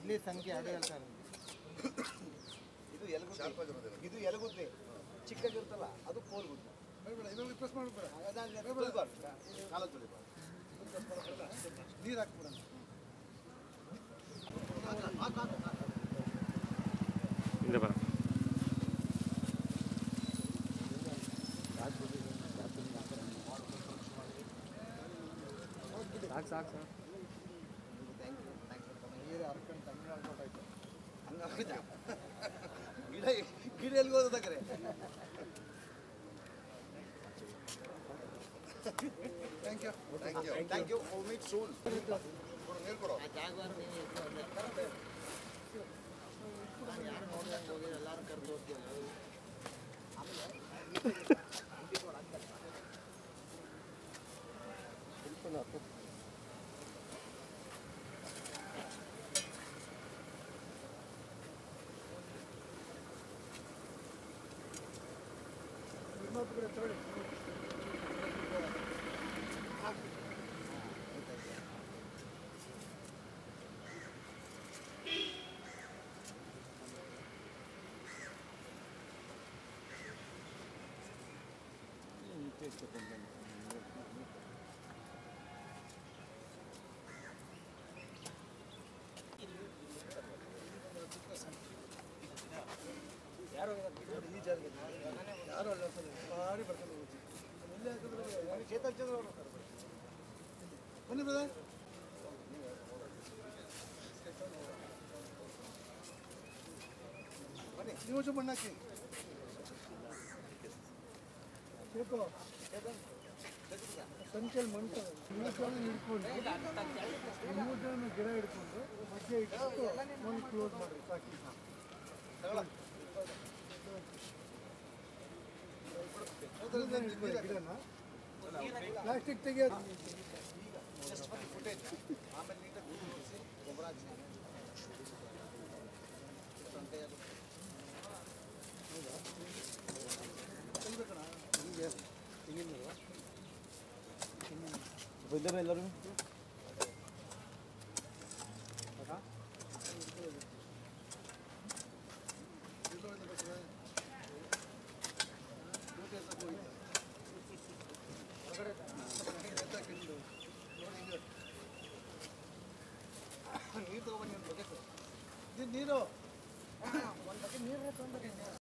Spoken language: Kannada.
ಇಲ್ಲಿ ಸಂಖ್ಯೆ ಅದೇ ಹೇಳ್ತಾರೆ ಇದು ಎಲಗುದ್ದೆ ಇದು ಎಲಗುದ್ದೆ ಚಿಕ್ಕದಿರ್ತಲ್ಲ ಅದು ಕೋಲ್ಗುದ್ದೆ ಇದರಲ್ಲಿ ಪ್ರೆಸ್ ಮಾಡ್ಬೇಡ ಅದಾದ್ಮೇಲೆ ತುಳಿಬಾರ್ದು. ಕಾಲ ತುಳಿಬಾರ್ದು ನೀರು ಹಾಕ್ಬಿಡೋಣ ಹಿಂದೆ ಬರ ಸಾಕು ಸಾಕು ಸಾಕು ನೀರು ಹರ್ಕೊಂಡು ತಮಿಳ್ನಾಡು ಕೊಟ್ಟಾಯ್ತು ಹಂಗಾಗುತ್ತೆ ಗಿಡ ಗಿಡ ಎಲ್ಲಿಗೆ ಹೋದಕ್ರೆ thank you thank you thank you meet soon ಯಾರು ನೋಡ್ದಂಗೆ ಹೋಗಿ ಎಲ್ಲರೂ ಕರೆದು ಹೋಗ್ತೀವಿ ಯಾರೋ ಈ ಜಾರಿಗೆ ಯಾರು ಅಲ್ಲ ಸರ್ ಮಾಡಿ ಬರ್ಕೊಂಡು ಹೋಗ್ತೀವಿ ಎಲ್ಲಿ ಹಾಕಿದ್ರೆ ಚೇತನ್ ಚಂದ್ರ ಅವರು ಕರ್ಕೊಂಡು. ಬನ್ನಿ ಬ್ರದರ್ ಬನ್ನಿ ನೀವು ಸ್ವಲ್ಪ ಮಣ್ಣು ಹಾಕಿ ಬೇಕು ಸಂಖ್ಯೆಯಲ್ಲಿ ಮಣ್ಣು ಮೂರು ಜನ ಹಿಡ್ಕೊಂಡು ಮೂರು ಜನ ಗಿಡ ಹಿಡ್ಕೊಂಡು ಮಧ್ಯೆ ಇಟ್ಟು ಮಣ್ಣು ಕ್ಲೋಸ್ ಮಾಡಿ ಸಾಕಿ ತಗೊಳ ಮೂರು ಜನ ಹಿಡ್ಕೊಳ್ಳಿ ಗಿಡನ ಪ್ಲಾಸ್ಟಿಕ್ ತೆಗಿಯೋದು ಜಸ್ಟ್ ಬನ್ನಿ ಫುಟೇಜ್ ಆಮೇಲೆ ನೀಟಾಗಿ ಕೂರಿಸಿ ಗೊಬ್ಬರ ಹಾಕಿ ಸಂತೆ ಅದು. ತೆಗಿಬೇಕಣ್ಣ ಹಿಂಗೆ ತೆಗಿಲ್ಲ ಎಲ್ಲರೂ